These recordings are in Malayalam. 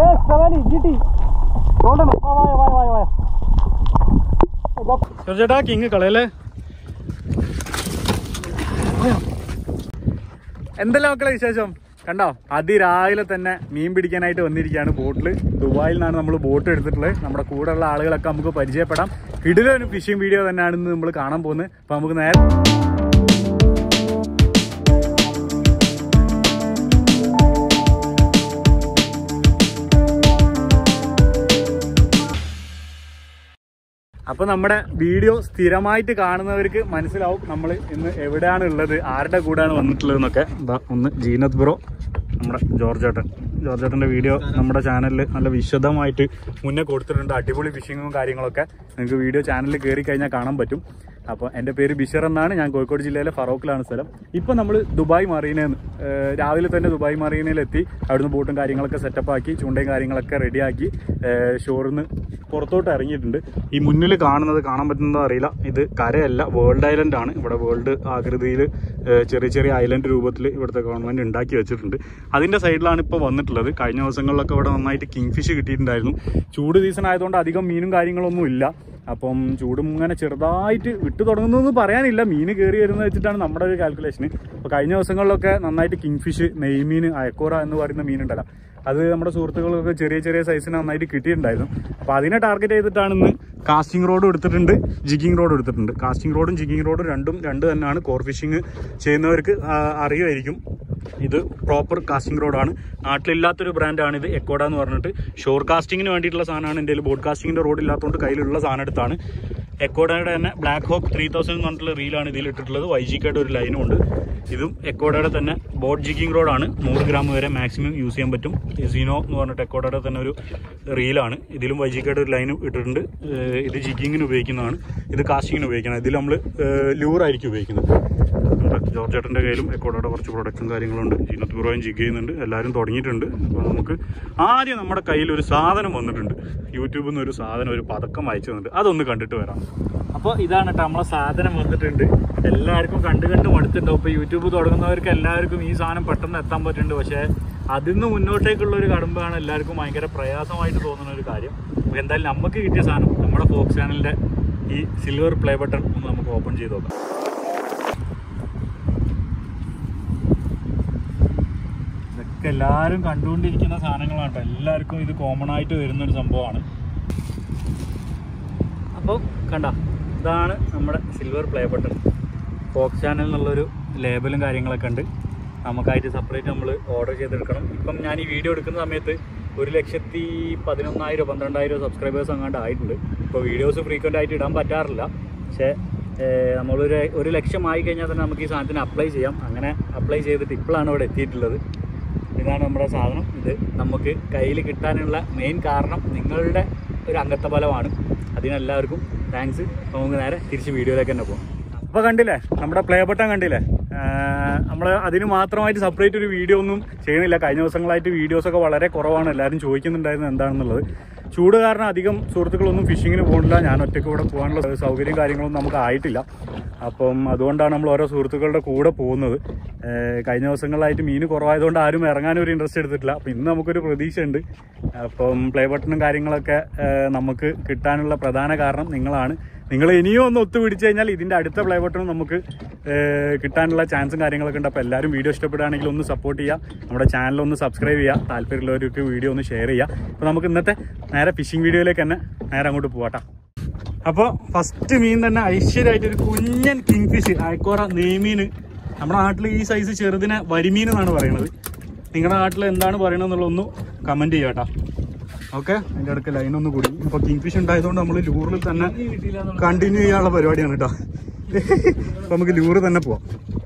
ചേട്ടാ കിങ് കളയല്ലേ എന്തെല്ലാം മക്കളെ വിശേഷം കണ്ടോ അതിരാവിലെ തന്നെ മീൻ പിടിക്കാനായിട്ട് വന്നിരിക്കുകയാണ് ബോട്ടിൽ ദുബായിൽ നിന്നാണ് നമ്മൾ ബോട്ട് എടുത്തിട്ടുള്ളത് നമ്മുടെ കൂടെയുള്ള ആളുകളൊക്കെ നമുക്ക് പരിചയപ്പെടാം കിടിലൊരു ഫിഷിംഗ് വീഡിയോ തന്നെയാണ് ഇന്ന് നമ്മൾ കാണാൻ പോകുന്നത് അപ്പൊ നമുക്ക് നേരെ അപ്പൊ നമ്മുടെ വീഡിയോ സ്ഥിരമായിട്ട് കാണുന്നവർക്ക് മനസ്സിലാവും നമ്മൾ ഇന്ന് എവിടെയാണ് ഉള്ളത് ആരുടെ കൂടെയാണ് വന്നിട്ടുള്ളത് എന്നൊക്കെ ദാ ഒന്ന് ജീനത് ബ്രോ നമ്മുടെ ജോർജ് ഏട്ടൻ ജോർജ് ഏട്ടൻ്റെ വീഡിയോ നമ്മുടെ ചാനലിൽ നല്ല വിശദമായിട്ട് മുന്നേ കൊടുത്തിട്ടുണ്ട് അടിപൊളി ഫിഷിങ്ങും കാര്യങ്ങളൊക്കെ നിങ്ങൾക്ക് വീഡിയോ ചാനലിൽ കയറി കഴിഞ്ഞാൽ കാണാൻ പറ്റും അപ്പോൾ എൻ്റെ പേര് ബിഷർ എന്നാണ് ഞാൻ കോഴിക്കോട് ജില്ലയിലെ ഫറോക്കിലാണ് സ്ഥലം ഇപ്പോൾ നമ്മൾ ദുബായ് മറീനയിൽ രാവിലെ തന്നെ ദുബായ് മറീനയിലെത്തി അവിടുന്ന് ബോട്ടും കാര്യങ്ങളൊക്കെ സെറ്റപ്പ് ആക്കി ചൂണ്ടയും കാര്യങ്ങളൊക്കെ റെഡിയാക്കി ഷോറിൽ നിന്ന് പുറത്തോട്ട് ഇറങ്ങിയിട്ടുണ്ട് ഈ മുന്നിൽ കാണുന്നത് കാണാൻ പറ്റുന്നതോ അറിയില്ല ഇത് കരയല്ല വേൾഡ് ഐലൻഡ് ആണ് ഇവിടെ വേൾഡ് ആകൃതിയിൽ ചെറിയ ചെറിയ ഐലൻഡ് രൂപത്തിൽ ഇവിടുത്തെ ഗവൺമെന്റ് ഉണ്ടാക്കി വെച്ചിട്ടുണ്ട് അതിന്റെ സൈഡിലാണ് ഇപ്പോൾ വന്നിട്ടുള്ളത് കഴിഞ്ഞ ദിവസങ്ങളിലൊക്കെ ഇവിടെ നന്നായിട്ട് കിങ് ഫിഷ് കിട്ടിയിട്ടുണ്ടായിരുന്നു ചൂട് സീസൺ ആയതുകൊണ്ട് അധികം മീനും കാര്യങ്ങളൊന്നും ഇല്ല അപ്പം ചൂടും ഇങ്ങനെ ചെറുതായിട്ട് വിട്ടു തുടങ്ങുന്നതെന്ന് പറയാനില്ല മീൻ കയറി വരുന്നത് വെച്ചിട്ടാണ് നമ്മുടെ ഒരു കാൽക്കുലേഷൻ അപ്പോൾ കഴിഞ്ഞ ദിവസങ്ങളിലൊക്കെ നന്നായിട്ട് കിങ് ഫിഷ് നെയ്മീൻ അയക്കോറ എന്ന് പറയുന്ന മീനുണ്ടല്ലോ അത് നമ്മുടെ സുഹൃത്തുക്കൾക്ക് ചെറിയ ചെറിയ സൈസിന് നന്നായിട്ട് കിട്ടിയിട്ടുണ്ടായിരുന്നു അപ്പോൾ അതിനെ ടാർഗറ്റ് ചെയ്തിട്ടാണ് ഇന്ന് കാസ്റ്റിംഗ് റോഡ് എടുത്തിട്ടുണ്ട് ജിഗിങ് റോഡ് എടുത്തിട്ടുണ്ട് കാസ്റ്റിംഗ് റോഡും ജിഗിങ് റോഡും രണ്ടും രണ്ട് തന്നെയാണ് കോർ ഫിഷിംഗ് ചെയ്യുന്നവർക്ക് ആ, അറിയുമായിരിക്കും ഇത് പ്രോപ്പർ കാസ്റ്റിംഗ് റോഡാണ് നാട്ടിലില്ലാത്തൊരു ബ്രാൻഡാണ് ഇത് എക്കോഡ എന്ന് പറഞ്ഞിട്ട് ഷോർ കാസ്റ്റിങ്ങിന് വേണ്ടിയിട്ടുള്ള സാധനമാണ് എൻ്റെ കയ്യിൽ ബോട്ട് കാസ്റ്റിങ്ങിൻ്റെ റോഡ് ഇല്ലാത്തതുകൊണ്ട് കയ്യിലുള്ള സാധനം എടുത്താണ് എക്കോഡയുടെ തന്നെ ബ്ലാക്ക് ഹോക്ക് ത്രീ തൗസൻഡ് എന്ന് പറഞ്ഞിട്ടുള്ള റീലാണ് ഇതിൽ ഇട്ടിട്ടുള്ളത് വൈ ജിക്കായിട്ട് ഒരു ലൈനും ഉണ്ട് ഇതും എക്കോഡയുടെ തന്നെ ബോട്ട് ജിഗിങ് റോഡാണ് നൂറ് ഗ്രാം വരെ മാക്സിമം യൂസ് ചെയ്യാൻ പറ്റും സീനോ എന്ന് പറഞ്ഞിട്ട് എക്കോഡയുടെ തന്നെ ഒരു റീലാണ് ഇതിലും വൈ ജിക്കായിട്ട് ഒരു ലൈനും ഇട്ടിട്ടുണ്ട് ഏഹ് ഇത് ജിഗിങ്ങിന് ഉപയോഗിക്കുന്നതാണ് ഇത് കാസ്റ്റിങ്ങിന് ഉപയോഗിക്കുന്നത് ഇതിൽ നമ്മൾ ലൂറായിരിക്കും ഉപയോഗിക്കുന്നത് നമ്മുടെ ജോർജ് ചേട്ടൻ്റെ കയ്യിലും എക്കോഡയുടെ കുറച്ച് പ്രൊഡക്റ്റും കാര്യങ്ങളുണ്ട് ജീനത്ത് പുറവും ജിഗ് ചെയ്യുന്നുണ്ട് എല്ലാവരും തുടങ്ങിയിട്ടുണ്ട് അപ്പോൾ നമുക്ക് ആദ്യം നമ്മുടെ കയ്യിൽ ഒരു സാധനം വന്നിട്ടുണ്ട് യൂട്യൂബിൽ നിന്ന് ഒരു സാധനം ഒരു പതക്കം അയച്ചു തന്നിട്ടുണ്ട് അതൊന്ന് കണ്ടിട്ട് വരാം അപ്പോൾ ഇതാണ് കേട്ടോ നമ്മളെ സാധനം വന്നിട്ടുണ്ട് എല്ലാവർക്കും കണ്ട് കണ്ട് മടുത്തിട്ടുണ്ടാവും ഇപ്പോൾ യൂട്യൂബ് തുടങ്ങുന്നവർക്ക് എല്ലാവർക്കും ഈ സാധനം പെട്ടെന്ന് എത്താൻ പറ്റുന്നുണ്ട് പക്ഷേ അതിൽ നിന്ന് മുന്നോട്ടേക്കുള്ള ഒരു കടമ്പാണ് എല്ലാവർക്കും ഭയങ്കര പ്രയാസമായിട്ട് തോന്നുന്ന ഒരു കാര്യം അപ്പോൾ എന്തായാലും നമുക്ക് കിട്ടിയ സാധനം നമ്മുടെ ഫോക്സ് ചാനലിൻ്റെ ഈ സിൽവർ പ്ലേ ബട്ടൺ ഒന്ന് നമുക്ക് ഓപ്പൺ ചെയ്ത് നോക്കാം ഇതൊക്കെ എല്ലാവരും കണ്ടുകൊണ്ടിരിക്കുന്ന സാധനങ്ങളാണ് കേട്ടോ എല്ലാവർക്കും ഇത് കോമൺ ആയിട്ട് വരുന്നൊരു സംഭവമാണ് അപ്പോൾ കണ്ട ഇതാണ് നമ്മുടെ silver play button Fox channel എന്നുള്ളൊരു ലേബലും കാര്യങ്ങളൊക്കെ ഉണ്ട് നമുക്കായിട്ട് സെപ്പറേറ്റ് നമ്മൾ ഓർഡർ ചെയ്തെടുക്കണം ഇപ്പം ഞാൻ ഈ വീഡിയോ എടുക്കുന്ന സമയത്ത് ഒരു ലക്ഷത്തി പതിനൊന്നായിരം പന്ത്രണ്ടായിരം സബ്സ്ക്രൈബേഴ്സ് അങ്ങാണ്ട് ആയിട്ടുണ്ട് ഇപ്പോൾ വീഡിയോസ് ഫ്രീക്വൻ്റ് ആയിട്ട് ഇടാൻ പറ്റാറില്ല പക്ഷേ ഏഹ്, നമ്മളൊരു ഒരു ലക്ഷം ആയി കഴിഞ്ഞാൽ തന്നെ നമുക്ക് ഈ സാധനത്തിന് അപ്ലൈ ചെയ്യാം അങ്ങനെ അപ്ലൈ ചെയ്തിട്ട് ഇപ്പോഴാണ് ഇവിടെ എത്തിയിട്ടുള്ളത് ഇതാണ് നമ്മുടെ സാധനം ഇത് നമുക്ക് കയ്യിൽ കിട്ടാനുള്ള മെയിൻ കാരണം നിങ്ങളുടെ ഒരു അംഗത്വഫലമാണ് അതിനെല്ലാവർക്കും താങ്ക്സ് നമുക്ക് നേരെ തിരിച്ച് വീഡിയോയിലേക്ക് തന്നെ പോകാം അപ്പോൾ കണ്ടില്ലേ നമ്മുടെ പ്ലേ ബട്ടൺ കണ്ടില്ലേ നമ്മൾ അതിന് മാത്രമായിട്ട് സെപ്പറേറ്റ് ഒരു വീഡിയോ ഒന്നും ചെയ്യുന്നില്ല കഴിഞ്ഞ ദിവസങ്ങളായിട്ട് വീഡിയോസൊക്കെ വളരെ കുറവാണ് എല്ലാവരും ചോദിക്കുന്നുണ്ടായിരുന്നത് എന്താണെന്നുള്ളത് ചൂട് കാരണം അധികം സുഹൃത്തുക്കളൊന്നും ഫിഷിങ്ങിന് പോകുന്നില്ല ഞാൻ ഒറ്റയ്ക്ക് ഇവിടെ പോകാനുള്ള സൗകര്യം കാര്യങ്ങളൊന്നും നമുക്ക് ആയിട്ടില്ല അപ്പം അതുകൊണ്ടാണ് നമ്മൾ ഓരോ സുഹൃത്തുക്കളുടെ കൂടെ പോകുന്നത് ഏഹ് കഴിഞ്ഞ ദിവസങ്ങളിലായിട്ട് മീൻ കുറവായതുകൊണ്ട് ആരും ഇറങ്ങാനും ഒരു ഇൻട്രസ്റ്റ് എടുത്തിട്ടില്ല അപ്പം ഇന്ന് നമുക്കൊരു പ്രതീക്ഷ ഉണ്ട് അപ്പം പ്ലേ ബട്ടണും കാര്യങ്ങളൊക്കെ ഏഹ് നമുക്ക് കിട്ടാനുള്ള പ്രധാന കാരണം നിങ്ങളാണ് നിങ്ങൾ ഇനിയും ഒന്ന് ഒത്തുപിടിച്ച് കഴിഞ്ഞാൽ ഇതിൻ്റെ അടുത്ത പ്ലേ ബട്ടണും നമുക്ക് ഏഹ് കിട്ടാനുള്ള ചാൻസും കാര്യങ്ങളൊക്കെ ഉണ്ട് അപ്പോൾ എല്ലാവരും വീഡിയോ ഇഷ്ടപ്പെടുകയാണെങ്കിൽ ഒന്ന് സപ്പോർട്ട് ചെയ്യുക നമ്മുടെ ചാനൽ ഒന്ന് സബ്സ്ക്രൈബ് ചെയ്യുക താല്പര്യമുള്ളവർക്ക് വീഡിയോ ഒന്ന് ഷെയർ ചെയ്യുക അപ്പോൾ നമുക്ക് ഇന്നത്തെ നേരെ ഫിഷിംഗ് വീഡിയോയിലേക്ക് തന്നെ നേരെ അങ്ങോട്ട് പോവാട്ടോ അപ്പോൾ ഫസ്റ്റ് മീൻ തന്നെ ഐശ്വര്യമായിട്ട് ഒരു കുഞ്ഞൻ കിങ് ഫിഷ് അയക്കോറ നെയ്മീൻ നമ്മുടെ നാട്ടിൽ ഈ സൈസ് ചെറുതിനെ വരിമീൻ എന്നാണ് പറയുന്നത് നിങ്ങളുടെ നാട്ടിൽ എന്താണ് പറയണത് എന്നുള്ളതൊന്ന് കമൻറ്റ് ചെയ്യാം കേട്ടോ ഓക്കെ അതിൻ്റെ അടുക്ക് ലൈൻ ഒന്ന് കൂടി അപ്പോൾ കിങ് ഫിഷ് ഉണ്ടായതുകൊണ്ട് നമ്മൾ ലൂറിൽ തന്നെ കണ്ടിന്യൂ ചെയ്യാനുള്ള പരിപാടിയാണ് കേട്ടോ അപ്പോൾ നമുക്ക് ലൂറ് തന്നെ പോവാം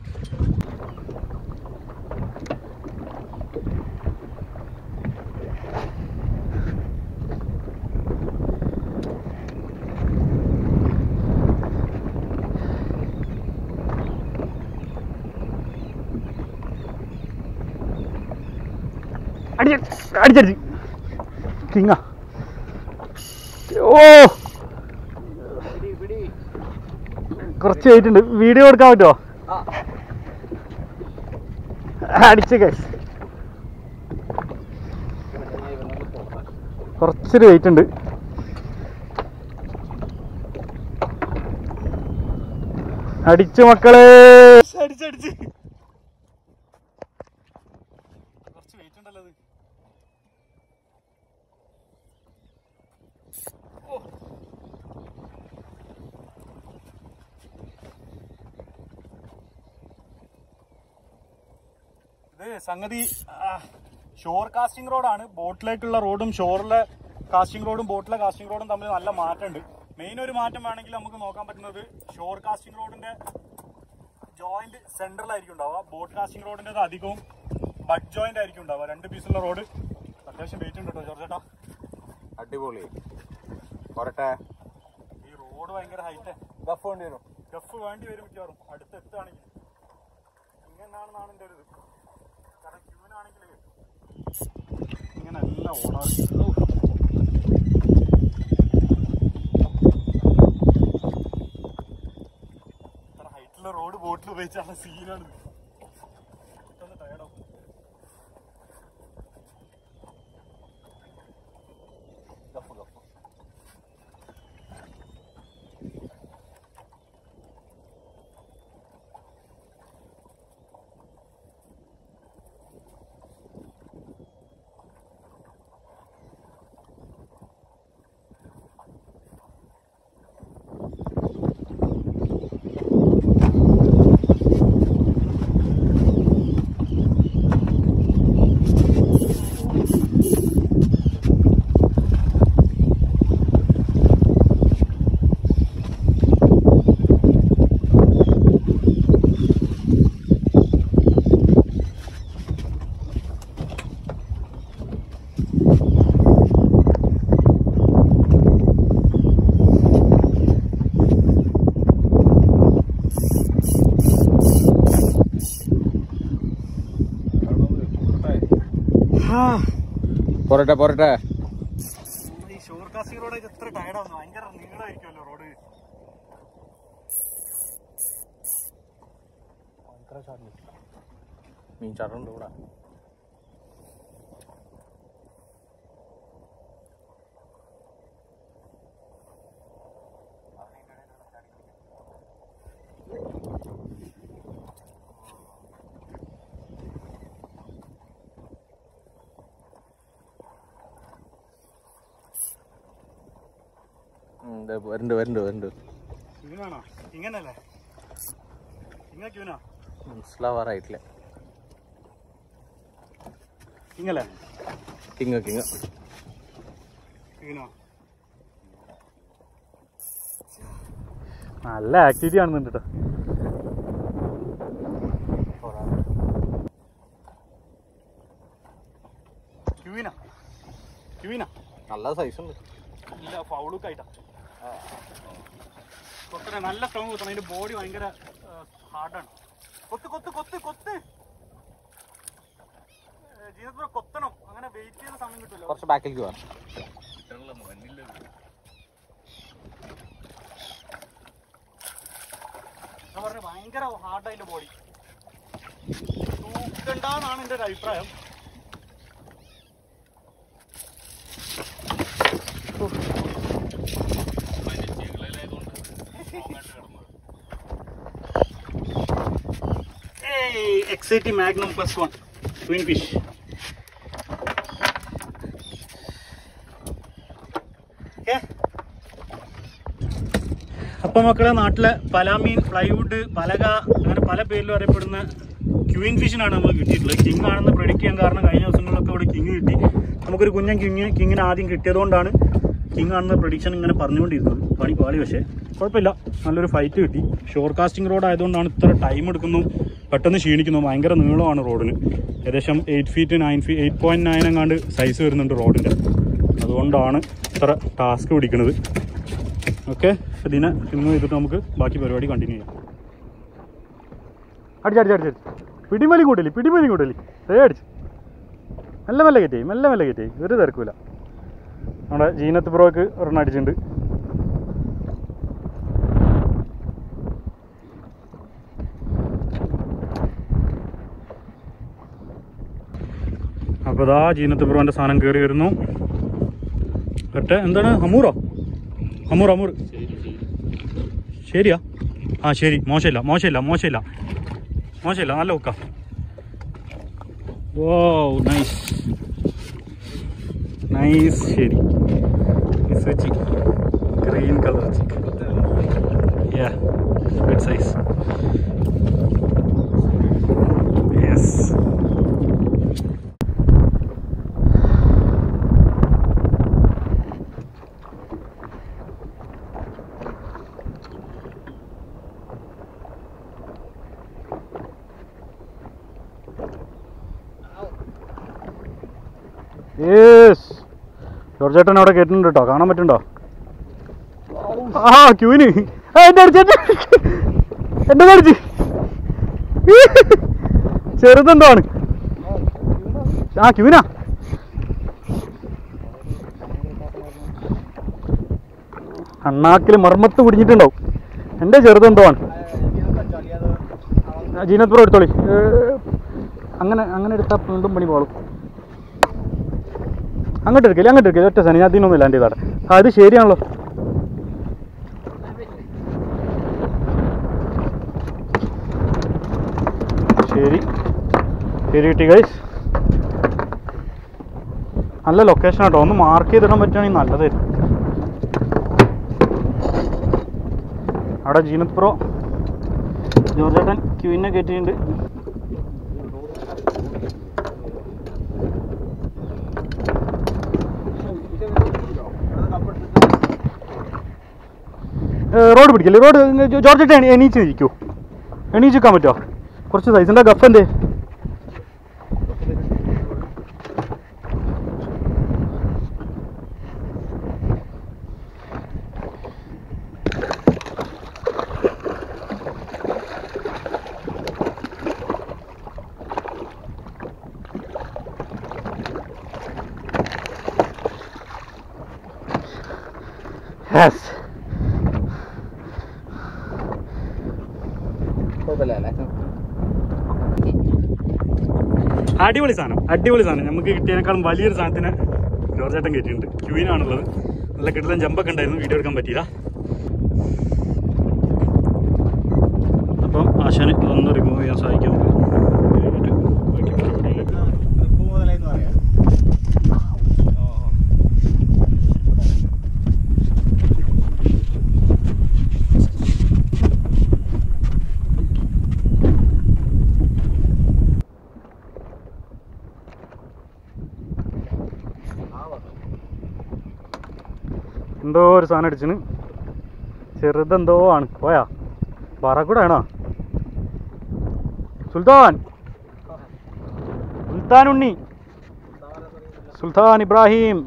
അടി അടിച്ചടിച്ച് കിങ്ങാ ഓ കുറച്ച് വെയിറ്റ് ഉണ്ട് വീഡിയോ എടുക്കാൻ പറ്റുമോ അടിച്ച കേസ് കുറച്ചൊരു വെയിറ്റ് ഉണ്ട് അടിച്ചു മക്കളെ അടിച്ചടിച്ച് കുറച്ച് വെയിറ്റ് ഉണ്ടല്ലോ അത് ഇത് സംഗതി ഷോർ കാസ്റ്റിംഗ് റോഡാണ് ബോട്ടിലേക്കുള്ള റോഡും ഷോറിലെ കാസ്റ്റിംഗ് റോഡും ബോട്ടിലെ കാസ്റ്റിംഗ് റോഡും തമ്മിൽ നല്ല മാറ്റമുണ്ട് മെയിൻ ഒരു മാറ്റം വേണമെങ്കിൽ നമുക്ക് നോക്കാൻ പറ്റുന്നത് ഷോർ കാസ്റ്റിംഗ് റോഡിന്റെ ജോയിന്റ് സെന്ററിലായിരിക്കും ഉണ്ടാവുക ബോട്ട് കാസ്റ്റിംഗ് റോഡിന്റെ അധികവും ബഡ് ജോയിന്റ് ആയിരിക്കും ഉണ്ടാവുക രണ്ട് പീസുള്ള റോഡ് അത്യാവശ്യം വെയിറ്റ് ഉണ്ട് കേട്ടോ ജോർജ് ചേട്ടാ അടിപൊളി പോരട്ടെ ഈ റോഡ് ഭയങ്കര ഹൈറ്റ് ഗഫ് വേണ്ടി വരും ഗഫ് വേണ്ടി വരും മിക്കവാറും അടുത്ത് എത്തുകയാണെങ്കിൽ ഇങ്ങനെയാണെന്നാണ് എൻ്റെ ഒരു ഇത് കാരണം ക്യൂവിനാണെങ്കിൽ ഇങ്ങനെയല്ല ഓടാറ് ഔ. ഇത്ര ഹൈറ്റുള്ള റോഡ് ബോട്ടിൽ ഉപയോഗിച്ചാണ് സീനാണ് പെട്ടെന്ന് ടയർഡാവും ഗഫ് ഗഫ് പോരട്ടെ പോരട്ടെ ഈ ഷോർ കാസ്റ്റിംഗ് റോഡ് എത്ര ടയർഡാവുന്നു ഭയങ്കര നീളമായിരിക്കുമല്ലോ റോഡ് മീൻ ചാട്ടുണ്ട് ഇവിടെ ഉം, ദേ വരുന്നുണ്ട് വരുന്നുണ്ട് വരുന്നുണ്ട് ക്യൂനാണോ ഇങ്ങനല്ലേ ഇങ്ങനെ ക്യൂനാ മനസ്സിലാവാറായിട്ടില്ല ഇങ്ങല്ലേ കിങ് കിങ് ക്യൂനോ നല്ല ആക്ടിവിറ്റി കാണുന്നുണ്ട് കേട്ടോ ക്യൂവിനാ ക്യൂവിനാ നല്ല സൈസ് ഉണ്ട് ഇല്ല ഫൗളൊക്കെ ആയിട്ടാ കൊത്തനെ നല്ല സ്ട്രോങ് കൊത്തണം അതിന്റെ ബോഡി ഭയങ്കര ഹാർഡാണ് കൊത്ത് കൊത്ത് കൊത്ത് കൊത്ത് ജീവിതത്തിൽ കൊത്തണം അങ്ങനെ വെയിറ്റ് ചെയ്യുന്ന സമയം കിട്ടുമല്ലോ കുറച്ച് ബാക്കിലേക്ക് പോവാം ഞാൻ പറഞ്ഞു ഭയങ്കര ഹാർഡ് അതിന്റെ ബോഡി തൂക്കണ്ടെന്നാണ് എൻ്റെ ഒരു അഭിപ്രായം എക്സൈറ്റി magnum plus one twin fish അപ്പൊ മക്കളെ നാട്ടിലെ പലാമീൻ പ്ലൈവുഡ് പലക അങ്ങനെ പല പേരിലും അറിയപ്പെടുന്ന ക്യൂയിൻ ഫിഷിനാണ് നമുക്ക് കിട്ടിയിട്ടുള്ളത് കിങ് ആണെന്ന് പ്രൊഡിക്ട് ചെയ്യാൻ കാരണം കഴിഞ്ഞ ദിവസങ്ങളിലൊക്കെ ഇവിടെ കിങ് കിട്ടി നമുക്കൊരു കുഞ്ഞൻ കിങ് കിങ്ങിന് ആദ്യം കിട്ടിയതുകൊണ്ടാണ് കിങ് ആണെന്ന് പ്രൊഡിക്ഷൻ ഇങ്ങനെ പറഞ്ഞുകൊണ്ടിരുന്നത് പണി പാളി പക്ഷേ കുഴപ്പമില്ല നല്ലൊരു ഫൈറ്റ് കിട്ടി ഷോർ കാസ്റ്റിംഗ് റോഡ് ആയതുകൊണ്ടാണ് ഇത്ര ടൈം എടുക്കുന്നു പെട്ടെന്ന് ക്ഷീണിക്കുന്നു ഭയങ്കര നീളമാണ് റോഡിന് ഏകദേശം eight feet nine feet eight point nine എങ്ങാണ്ട് സൈസ് വരുന്നുണ്ട് റോഡിൻ്റെ അതുകൊണ്ടാണ് ഇത്ര ടാസ്ക് പിടിക്കുന്നത് ഓക്കെ ഇതിനെ റിമൂവ് ചെയ്തിട്ട് നമുക്ക് ബാക്കി പരിപാടി കണ്ടിന്യൂ ചെയ്യാം അടിച്ച് അടിച്ച് അടിച്ച് പിടിമലി കൂട്ടലി പിടിമലി കൂട്ടലി ദേ അടിച്ച് മെല്ലെ മെല്ലെ കയറ്റി മെല്ലെ മെല്ലെ കയറ്റി ഒരു തിരക്കില്ല നമ്മുടെ ജീനത്ത് ബ്രോക്ക് ഒരെണ്ണം അടിച്ചിട്ടുണ്ട് അപ്പോൾ ഇതാ ജീനത്ത് ബ്രോൻ്റെ സാധനം കയറി വരുന്നു ഒറ്റ എന്താണ് ഹമൂറോ ഹമൂർ ഹമൂർ ശരിയാ ആ ശരി മോശമില്ല മോശമില്ല മോശമില്ല മോശമില്ല നല്ല ഉക്ക ഓ നൈസ് നൈസ് ശരി switch green colour yeah good size yes yes George ചേട്ടൻ അവിടെ കേട്ടിട്ടുണ്ട് കേട്ടോ കാണാൻ പറ്റുണ്ടോ ആ ക്യൂവിന് ആ, എന്റെ അടിച്ചേട്ടൻ എന്റെ അടിച്ച് ചെറുതെന്തോ ആണ് ആ ക്യൂവിനാ അണ്ണാക്കിൽ മർമ്മത്ത് കുടിഞ്ഞിട്ടുണ്ടാവും എൻ്റെ ചെറുതെന്തോ ആണ് ആ, ജീനത്ത് ബ്രോ എടുത്തോളി ഏ, അങ്ങനെ അങ്ങനെ എടുത്താൽ വീണ്ടും പണി പോളും അങ്ങോട്ട് എടുക്കില്ല അങ്ങോട്ട് എടുക്കില്ല ഒറ്റ സാധനം ഞാൻ അതിനൊന്നും ഇല്ല എൻ്റെ ഇതാണ് ആ അത് ശരിയാണല്ലോ ശരി ശരി കിട്ടി ഗൈസ് നല്ല ലൊക്കേഷൻ ആട്ടോ ഒന്ന് മാർക്ക് ചെയ്തിടാൻ പറ്റുകയാണെങ്കിൽ നല്ലതായിരുന്നു അവിടെ ജീനത് പ്രോ ജോർജേട്ടൻ ക്യൂവിനെ കയറ്റിയിട്ടുണ്ട് റോഡ് പിടിക്കില്ലേ റോഡ് ജോർജ് എണീ എണീച്ച് ഇരിക്കൂ എണീച്ച് നിൽക്കാൻ പറ്റുമോ കുറച്ച് സൈസിൻ്റെ ഗഫ് എന്തേ യെസ് അടിപൊളി സാധനം അടിപൊളി സാധനം നമുക്ക് കിട്ടിയതിനേക്കാളും വലിയൊരു സാധനത്തിന് ജോർജേട്ടൻ കയറ്റിയിട്ടുണ്ട് ക്യൂവിനാണുള്ളത് നല്ല കിട്ടുന്ന ജമ്പൊക്കെ ഉണ്ടായിരുന്നു വീഡിയോ എടുക്കാൻ പറ്റിയില്ല അപ്പം ആശാന് ഒന്ന് റിമൂവ് ചെയ്യാൻ സഹായിക്കാം നമുക്ക് കഴിഞ്ഞിട്ട് ബാക്കി പരിപാടിയിലേക്ക്. എന്തോ ഒരു സാധനം അടിച്ചിന് ചെറുതെന്തോ ആണ് പോയാ പറക്കൂടെ ആണോ സുൽത്താൻ സുൽത്താൻ ഉണ്ണി സുൽത്താൻ ഇബ്രാഹിം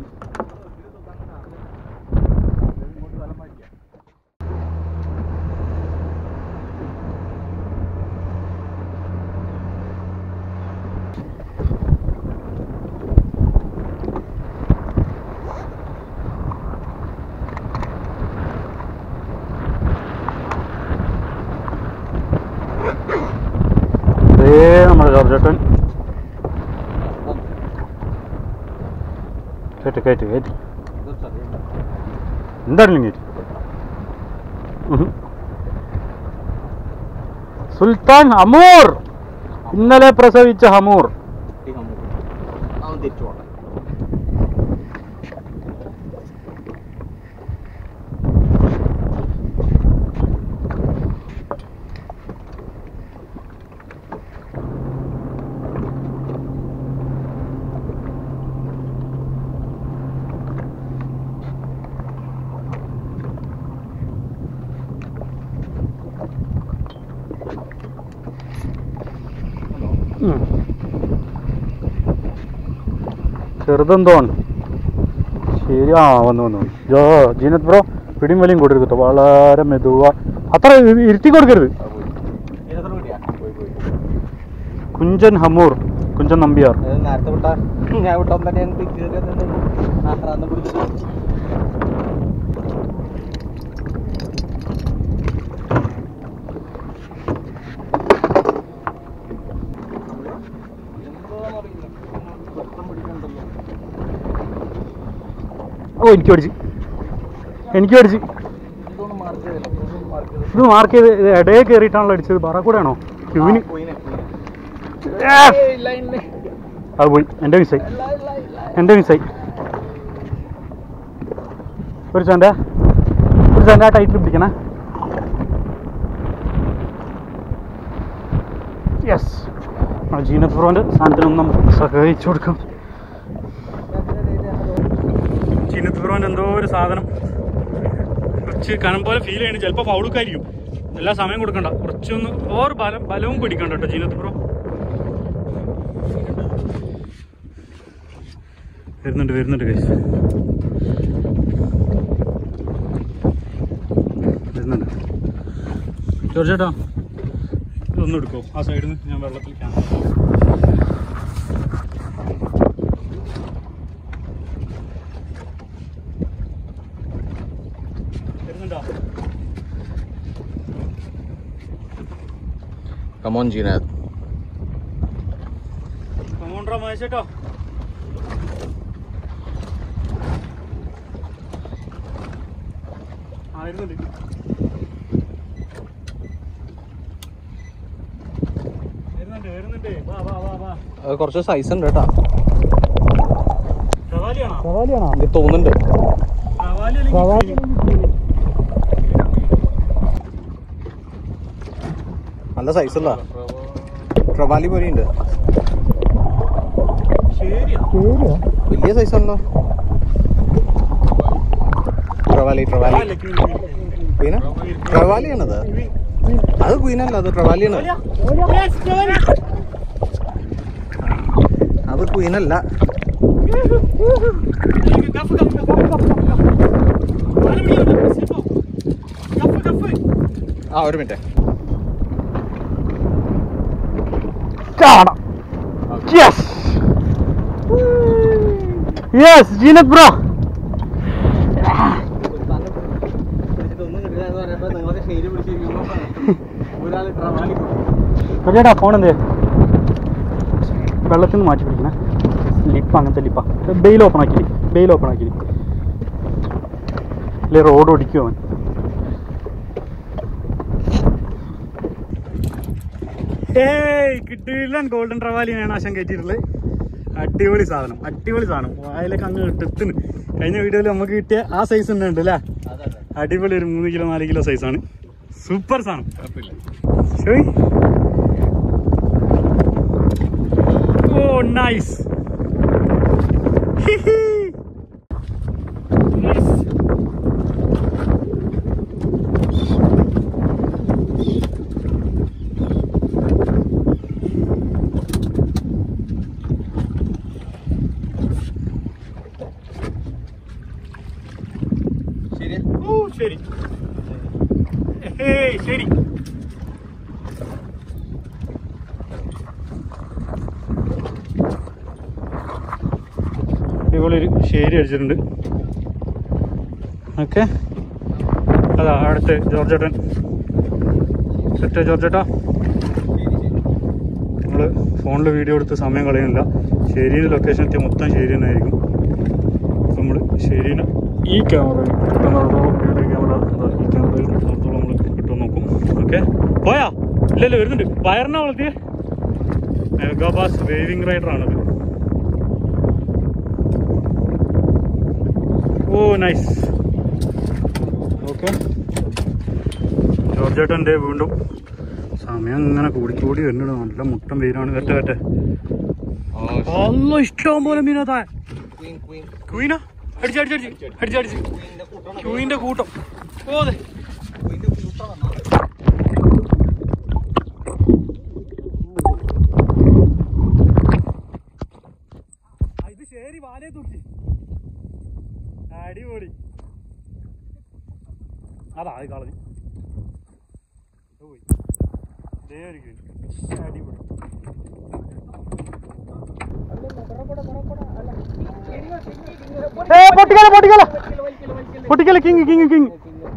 അതേ നമ്മുടെ ജോർജേട്ടൻ കയറ്റ് കയറ്റ് കയറ്റ് എന്തായാലും കയറ്റി ഉഹും. സുൽത്താൻ ഹമൂർ ഇന്നലെ പ്രസവിച്ച ഹമൂർ അവൻ തിരിച്ചു പോട്ടെ ഉം. ചെറുതെന്തോ ആണ് ശരി ആ വന്നു വന്നു വന്നു. ജോ ജീനത്ത് ബ്രോ പിടിയും വലിയും കൊടുക്കരുത് കേട്ടോ വളരെ മെതുവ അത്ര ഇ- ഇരുത്തി കൊടുക്കരുത് പോയി പോയി കുഞ്ചൻ ഹമൂർ കുഞ്ചൻ നമ്പ്യാർ ഇത് നേരത്തെ വിട്ട ഞാൻ വിട്ടാൻ തന്നെ എനിക്ക് കയറി ആക്രാന്തം പിടിച്ചിട്ട് ഓ എനിക്ക് അടിച്ച് എനിക്ക് അടിച്ച് ഇതൊന്ന് മാർക്ക് ചെയ്തില്ല ഇതൊന്ന് മാർക്ക് ചെയ്ത് ഇത് മാർക്ക് ചെയ്ത് ഇത് ഇടയിൽ കയറിയിട്ടാണല്ലോ അടിച്ചത് പറക്കൂടെയാണോ ക്യൂവിന് കുയിനെ Yes! ഇല്ല ഇല്ല അത് പോയി എൻ്റെ മിസ്സായി ഇല്ല ഇല്ല ഇല്ല എൻ്റെ മിസ്സായി ഒരു സെൻ്റെ ഒരു സെൻ്റെ ആ ടൈറ്റിൽ പിടിക്കണേ യെസ് ആ ജീനത്ത് ബ്രോൻ്റെ സാധനത്തിനൊന്നും നമുക്ക് സഹായിച്ചു കൊടുക്കാം ജീനത്ത് ബ്രോൻ്റെ എന്തോ ഒരു സാധനം കുറച്ച് കനം പോലെ ഫീൽ ചെയ്യണം ചിലപ്പോൾ ഫൗളുക്കായിരിക്കും എല്ലാ സമയം കൊടുക്കണ്ട കുറച്ചൊന്ന് ഓർ ബലം ബലവും പിടിക്കണ്ട കേട്ടോ ജീനത്ത് ബ്രോ വരുന്നുണ്ട് വരുന്നുണ്ട് കൈസ് വരുന്നുണ്ട് ജോർജ് ചേട്ടാ ഇതൊന്നും എടുക്കോ ആ സൈഡിൽ നിന്ന് ഞാൻ വെള്ളത്തിൽ ക്യാമറ വരുന്നുണ്ടോ കമോൺ ജീനാഥ് കമോണ്ട്രാ മഹേഷേട്ടോ ആ വരുന്നുണ്ട് വരുന്നുണ്ട് വരുന്നുണ്ട് വാ വാ വാ വാ അത് കുറച്ച് സൈസ് ഉണ്ട് കേട്ടോ സവാലിയാണോ സവാലിയാണോ എനിക്ക് തോന്നുന്നുണ്ട് സവാലി അല്ലെങ്കിൽ നല്ല സൈസ് ഉള്ള ട്രവാലി പോലെ ഉണ്ട് ശരിയാ വലിയ സൈസ് ആണല്ലോ ട്രവാലി ട്രവാലി അല്ല, ക്വീൻ, ക്വീൻ, ക്വീൻ. ക്വീന ട്രവാലിയാണത് അത് ക്വീനല്ല അത് ട്രവാലിയാണ് Yes, സവാലി. അത് ക്വീനല്ല എനിക്ക് gaff, gaff, gaff, gaff, gaff, gaff. ആന പിടിക്കണ്ട, slip ആവും. Gaff, gaff. ആ ഒരു മിനിറ്റ് ചാടാം യെസ് യെസ് ജീനത് ബ്രോ ചേട്ടാ ഫോൺ എന്തേ വെള്ളത്തിൽ നിന്ന് മാറ്റി പിടിക്കണേ ലിപ്പ് അങ്ങനത്തെ ലിപ്പാ ബെയിൽ ഓപ്പൺ ആക്കി ബെയിൽ ഓപ്പൺ ആക്കി അല്ലെ റോഡ് ഓടിക്കുമോ അവൻ ഏയ് കിട്ടിയില്ല ഗോൾഡൻ ട്രവാലിയാണ് ആശം കയറ്റിയിട്ടുള്ളത് അടിപൊളി സാധനം അടിപൊളി സാധനം വായിലൊക്കെ അങ്ങ് ഇട്ടെത്തിന് കഴിഞ്ഞ വീഡിയോയിൽ നമുക്ക് കിട്ടിയ ആ സൈസ് തന്നെ ഉണ്ട് അല്ലേ അടിപൊളി ഒരു മൂന്ന് കിലോ നാല് കിലോ സൈസാണ് സൂപ്പർ സാധനം ശരി ഓ നൈസ് ശരി ഓ ശരി ഏയ് ശരി ഇതുപോലെ ഒരു ശരി അടിച്ചിട്ടുണ്ട് ഓക്കെ അതാ അടുത്ത് ജോർജേട്ടൻ സെറ്റ് ജോർജേട്ടാ നമ്മൾ ഫോണിൽ വീഡിയോ എടുത്ത് സമയം കളയുന്നില്ല ശരിയിൽ ലൊക്കേഷൻ എത്തിയ മൊത്തം ശരി തന്നെ ആയിരിക്കും നമ്മൾ ശരിനെ ഈ ക്യാമറയിൽ കിട്ടുന്നിടത്തോളം ഈ ക്യാമറ എന്താ ഈ ക്യാമറയിൽ കിട്ടുന്നിടത്തോളം നമ്മൾ കിട്ടുമെന്ന് നോക്കും ഓക്കെ പോയാ ഇല്ലല്ലോ വരുന്നുണ്ട് വയറിനെ വളർത്തിയ മെഗാബാസ് വേവിംഗ് റൈഡർ ആണത് ഓ നൈസ് ഓക്കെ ജോർജേട്ടൻ്റെ വീണ്ടും സമയം ഇങ്ങനെ കൂടി കൂടി വരുന്നുണ്ട് നല്ല മുട്ടം വെയിലാണ് വരട്ടെ വരട്ടെ നല്ല ഇഷ്ടം പോലെ മീനതാ ക്വീൻ ക്വീൻ ക്വീനാ അടിച്ചടിച്ചടിച്ച് അടിച്ചടിച്ച് ക്വീൻ്റെ കൂട്ടം ഓതെ ക്വീൻ്റെ കൂട്ടമാണ് ഇത് ശരി വാലേ തൂക്കി അടിപൊളി അതാ അത് കളഞ്ഞു ഇത് പോയി ദേ ഒരു green. അടിപൊളി ഏ പൊട്ടിക്കല പൊട്ടിക്കല പൊട്ടിക്കല കിങ് കിങ് കിങ്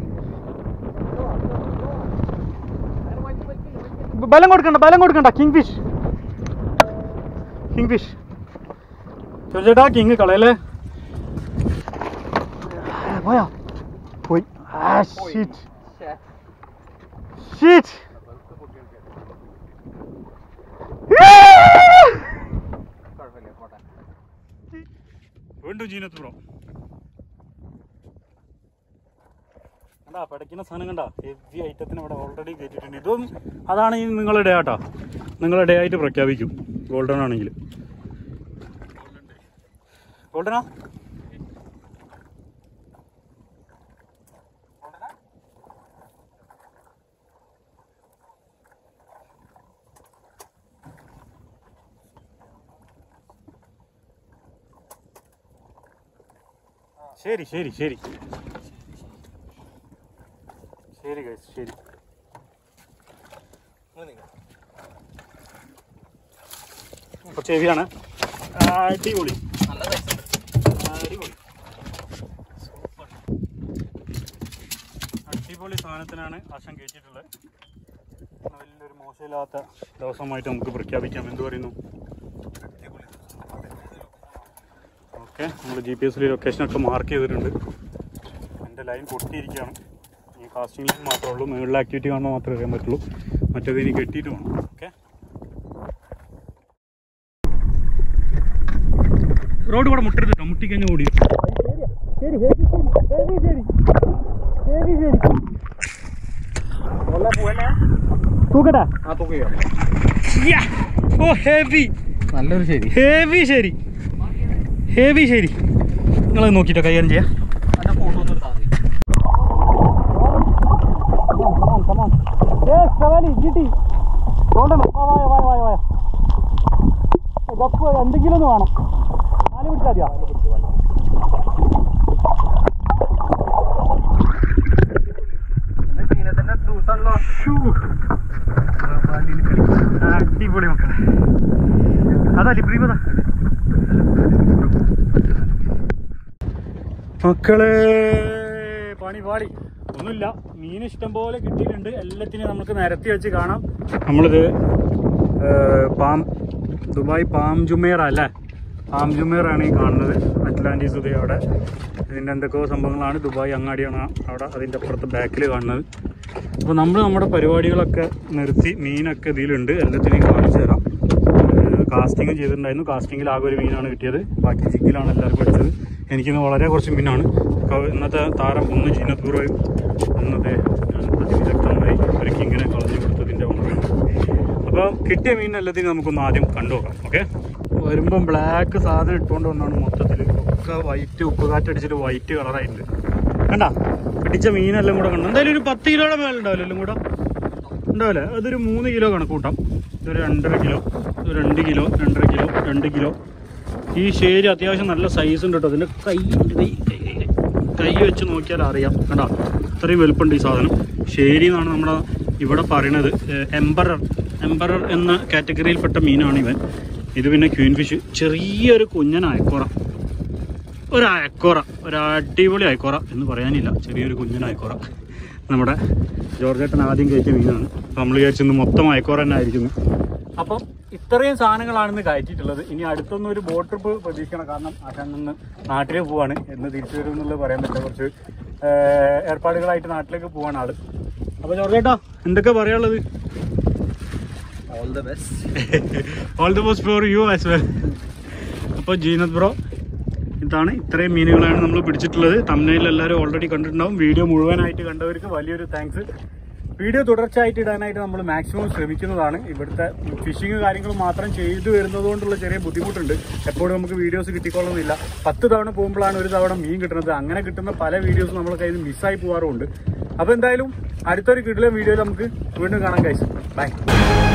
ബലം കൊടുക്കണ്ട ബലം കൊടുക്കണ്ട കിങ് ഫിഷ് കിങ് ഫിഷ് ചേട്ടാ കിങ് കളയല്ലേ പോയാ പോയി ആ ഷീറ്റ് ഷീറ്റ് കുഴപ്പമില്ല പോട്ടെ വീണ്ടും ജീനത്ത് ബ്രോ കണ്ടാ പടയ്ക്കുന്ന സാധനം കണ്ടാ ഹെവി ഐറ്റത്തിന് ഇവിടെ ഓൾറെഡി കയറ്റിയിട്ടുണ്ട് ഇതും അതാണ് ഈ നിങ്ങളുടെ ഡേ ആട്ടാ നിങ്ങളുടെ ഡേ ആയിട്ട് പ്രഖ്യാപിക്കും ഗോൾഡൻ ആണെങ്കിൽ ഗോൾഡനാ ശരി ശരി ശരി ശരി guys, ശരി അപ്പൊ ചെവിയാണ് അടിപൊളി നല്ല സൈസ് അടിപൊളി സൂപ്പർ അടിപൊളി സാധനത്തിനാണ് ആശം കയറ്റിയിട്ടുള്ളത് വലിയൊരു മോശമില്ലാത്ത ദിവസമായിട്ട് നമുക്ക് പ്രഖ്യാപിക്കാം എന്ത് പറയുന്നു ഓക്കെ നമ്മൾ ജി പി എസിൽ ലൊക്കേഷനൊക്കെ മാർക്ക് ചെയ്തിട്ടുണ്ട് എൻ്റെ ലൈൻ പൊട്ടിയിരിക്കുകയാണ് ഈ കാസ്റ്റിംഗ് ലൈൻ മാത്രമേ ഉള്ളൂ മുകളിലെ ആക്ടിവിറ്റി കാണുമ്പോൾ മാത്രമേ അറിയാൻ പറ്റുള്ളൂ മറ്റേത് ഇനി കെട്ടിയിട്ട് വേണം ഓക്കെ റോഡ് കൂടെ മുട്ടരുത് കേട്ടോ മുട്ടിക്കഴിഞ്ഞ് ഓടി തൂക്കട്ടെ ആ തൂക്കുകയോ ഓ ഹെവി നല്ലൊരു ശരി ഹെവി ശരി ഹെവി ശരി നിങ്ങൾ നോക്കിയിട്ടോ കൈകാര്യം ചെയ്യാം അതിന്റെ ഫോട്ടോ ഒന്ന് എടുത്താൽ മതി എന്തെങ്കിലും ഒന്ന് വേണം നാല് പിടിച്ചാൽ മതിയോ ഇന്ന് ചീനത്തിന്റെ ദിവസമാണല്ലോ അടിപൊളി മക്കളെ അതാ ലിബ്രീമതാ മക്കളെ പണി പാടി ഒന്നുമില്ല മീൻ ഇഷ്ടം പോലെ കിട്ടിയിട്ടുണ്ട് എല്ലാത്തിനും നമുക്ക് നിരത്തി വെച്ച് കാണാം നമ്മളിത് ഏർ, പാം ദുബായ് പാം ജുമേറ അല്ലേ പാം ജുമേറാണ് ഈ കാണുന്നത് അറ്റ്ലാന്റിസ് ഉദയ അവിടെ ഇതിൻ്റെ എന്തൊക്കെയോ സംഭവങ്ങളാണ് ദുബായ് അങ്ങാടിയാണ് അവിടെ അതിൻ്റെ അപ്പുറത്ത് ബാക്കിൽ കാണുന്നത് അപ്പോൾ നമ്മൾ നമ്മുടെ പരിപാടികളൊക്കെ നിർത്തി മീനൊക്കെ ഇതിലുണ്ട് എല്ലാത്തിനെയും കാണിച്ചു തരാം കാസ്റ്റിംഗ് ചെയ്തിട്ടുണ്ടായിരുന്നു കാസ്റ്റിങ്ങിൽ ആകെ ഒരു മീനാണ് കിട്ടിയത് ബാക്കി ജിഗിലാണ് എല്ലാവർക്കും അടിച്ചത് എനിക്കിന്ന് വളരെ കുറച്ച് മീനാണ് ക- ഇന്നത്തെ താരം ഒന്ന് ജീനത്ത് ബ്രോയും ഇന്നത്തെ അതിവിദഗ്ധമായി അവർക്ക് ഇങ്ങനെ കളഞ്ഞു കൊടുത്തതിൻ്റെ ഓണറുണ്ട് അപ്പോൾ കിട്ടിയ മീൻ എല്ലാത്തിനും നമുക്കൊന്ന് ആദ്യം കണ്ടുനോക്കാം ഓക്കെ വരുമ്പം ബ്ലാക്ക് സാധനം ഇട്ടുകൊണ്ട് വന്നാണ് മൊത്തത്തിൽ ഒക്കെ വൈറ്റ് ഉപ്പ് കാറ്റടിച്ചിട്ട് വൈറ്റ് കളറായിട്ടുണ്ട് കണ്ട പിടിച്ച മീനെല്ലാം കൂടെ കണ്ടു എന്തായാലും ഒരു പത്ത് കിലോയുടെ മേലുണ്ടാവില്ല എല്ലാം കൂടെ ഉണ്ടാവില്ലേ അതൊരു മൂന്ന് കിലോ കണക്കൂട്ടാം ഇതൊരു രണ്ടര കിലോ ഇത് രണ്ട് കിലോ രണ്ടര കിലോ രണ്ട് കിലോ ഈ ശരി അത്യാവശ്യം നല്ല സൈസ് ഉണ്ട് കേട്ടോ അതിൻ്റെ കൈ കൈ കൈ കൈ- കൈ വെച്ച് നോക്കിയാൽ അറിയാം കണ്ടോ ഇത്രയും വലുപ്പമുണ്ട് ഈ സാധനം ശരി എന്നാണ് നമ്മുടെ ഇവിടെ പറയണത് എംബറർ എംബറർ എന്ന കാറ്റഗറിയിൽപ്പെട്ട മീനാണ് ഇവൻ ഇത് പിന്നെ ക്വീൻ ഫിഷ് ചെറിയൊരു കുഞ്ഞൻ അയക്കോറ ഒരു അയക്കോറ ഒരു അടിപൊളി അയക്കോറ എന്ന് പറയാനില്ല ചെറിയൊരു കുഞ്ഞൻ അയക്കോറ നമ്മുടെ ജോർജേട്ടൻ ആദ്യം കയറ്റിയ മീനാണ് അപ്പോൾ നമ്മൾ വിചാരിച്ചിന്ന് മൊത്തം അയക്കോറ തന്നെ ആയിരിക്കുന്നു അപ്പം ഇത്രയും സാധനങ്ങളാണ് ഇന്ന് കയറ്റിയിട്ടുള്ളത് ഇനി അടുത്തൊന്നും ഒരു ബോട്ട് ട്രിപ്പ് പ്രതീക്ഷിക്കണം കാരണം ആശാൻ നിന്ന് നാട്ടിൽ പോവാണ് എന്ന് തിരിച്ചു വരും എന്നുള്ളത് പറയാൻ പറ്റില്ല കുറച്ച് ഏർ, ഏർപ്പാടുകളായിട്ട് നാട്ടിലേക്ക് പോവാണ് ആള് അപ്പോൾ ജോർജേട്ടാ എന്തൊക്കെ പറയാനുള്ളത് all the best all the best for you as well അപ്പോൾ ജീനത് ബ്രോ ഇതാണ് ഇത്രയും മീനുകളാണ് നമ്മൾ പിടിച്ചിട്ടുള്ളത് തമിഴ്നാട്ടിൽ എല്ലാവരും ഓൾറെഡി കണ്ടിട്ടുണ്ടാവും വീഡിയോ മുഴുവനായിട്ട് കണ്ടവർക്ക് വലിയൊരു താങ്ക്സ് വീഡിയോ തുടർച്ചയായിട്ട് ഇടാനായിട്ട് നമ്മൾ മാക്സിമം ശ്രമിക്കുന്നതാണ് ഇവിടുത്തെ ഫിഷിങ് കാര്യങ്ങൾ മാത്രം ചെയ്തു വരുന്നത് കൊണ്ടുള്ള ചെറിയ ബുദ്ധിമുട്ടുണ്ട് എപ്പോഴും നമുക്ക് വീഡിയോസ് കിട്ടിക്കൊള്ളുന്നില്ല പത്ത് തവണ പോകുമ്പോഴാണ് ഒരു തവണ മീൻ കിട്ടുന്നത് അങ്ങനെ കിട്ടുന്ന പല വീഡിയോസും നമ്മുടെ കയ്യിൽ നിന്ന് മിസ്സായി പോകാറുമുണ്ട് അപ്പോൾ എന്തായാലും അടുത്തൊരു കിടിലൻ വീഡിയോയിൽ നമുക്ക് വീണ്ടും കാണാൻ കഴിച്ചു ബൈ